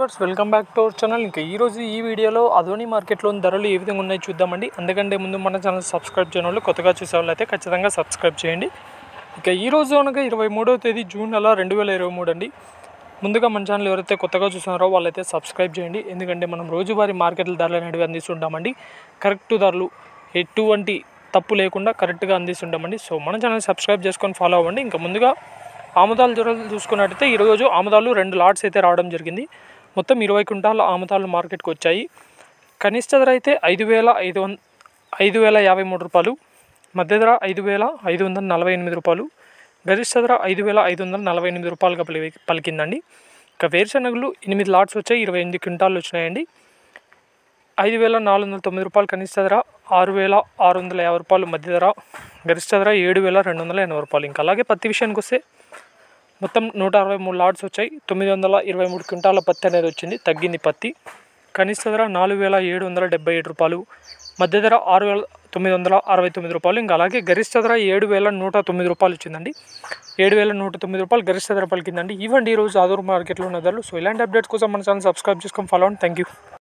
viewers welcome back to our channel ఇంకా ఈరోజు ఈ వీడియోలో అదోని మార్కెట్లోని ధరలు ఏ విధంగా ఉన్నాయో చూద్దామండి అందుకంటే ముందు మన ఛానల్ సబ్స్క్రైబ్ చేయడం వాళ్ళు కొత్తగా చూసే వాళ్ళు అయితే ఖచ్చితంగా సబ్స్క్రైబ్ చేయండి ఇక ఈ రోజు అనగా ఇరవై మూడవ తేదీ జూన్ నెల రెండు వేల ఇరవై మూడు అండి ముందుగా మన ఛానల్ ఎవరైతే కొత్తగా చూస్తున్నారో వాళ్ళైతే సబ్స్క్రైబ్ చేయండి ఎందుకంటే మనం రోజువారీ మార్కెట్ల ధరలు అనేవి అందిస్తుంటామండి కరెక్ట్ ధరలు ఎటువంటి తప్పు లేకుండా కరెక్ట్గా అందిస్తుంటామండి సో మన ఛానల్ సబ్స్క్రైబ్ చేసుకొని ఫాలో అవ్వండి ఇంకా ముందుగా ఆముదాల ధరలు చూసుకున్నట్టయితే ఈరోజు ఆముదాలు రెండు లాట్స్ అయితే రావడం జరిగింది మొత్తం ఇరవై క్వింటాల ఆముదాలు మార్కెట్కి వచ్చాయి కనిష్ట ధర అయితే ఐదు వేల ఐదు వంద ఐదు వేల యాభై మూడు రూపాయలు మధ్య ధర ఐదు వేల ఐదు వందల నలభై ఎనిమిది రూపాయలు గరిష్ట ధర ఐదు వేల ఐదు వందల నలభై ఎనిమిది రూపాయలుగా పలి పలికిందండి ఇక వేరుశనగలు ఎనిమిది లాట్స్ వచ్చాయి ఇరవై ఎనిమిది క్వింటాలు వచ్చినాయండి ఐదు వేల నాలుగు వందల తొమ్మిది రూపాయలు కనిష్ట ధర ఆరు వేల ఆరు వందల యాభై రూపాయలు మధ్య ధర గరిష్ట ధర ఏడు వేల రెండు వందల ఎనభై రూపాయలు ఇంకా అలాగే పత్తి విషయానికి వస్తే మొత్తం నూట అరవై మూడు లాట్స్ వచ్చాయి తొమ్మిది వందల ఇరవై మూడు క్వింటాల పత్తి అనేది వచ్చింది తగ్గింది పత్తి కనిష్ట ధర నాలుగు వేల ఏడు వందల డెబ్బై ఏడు రూపాయలు మధ్య ధర ఆరు వేల తొమ్మిది వందల అరవై తొమ్మిది రూపాయలు ఇంకా అలాగే గరిష్ట ధర ఏడు వేల నూట తొమ్మిది రూపాయలు వచ్చిందండి ఏడు వేల నూట తొమ్మిది రూపాయలు గరిష్ట ధర పలికిందండి ఇవ్వండి ఈరోజు ఆదూరు మార్కెట్లో ఉన్న ధరలు సో ఇలాంటి అప్డేట్స్ కోసం మన ఛానల్ సబ్స్క్రైబ్ చేసుకొని ఫాలో అవ్వండి థ్యాంక్ యూ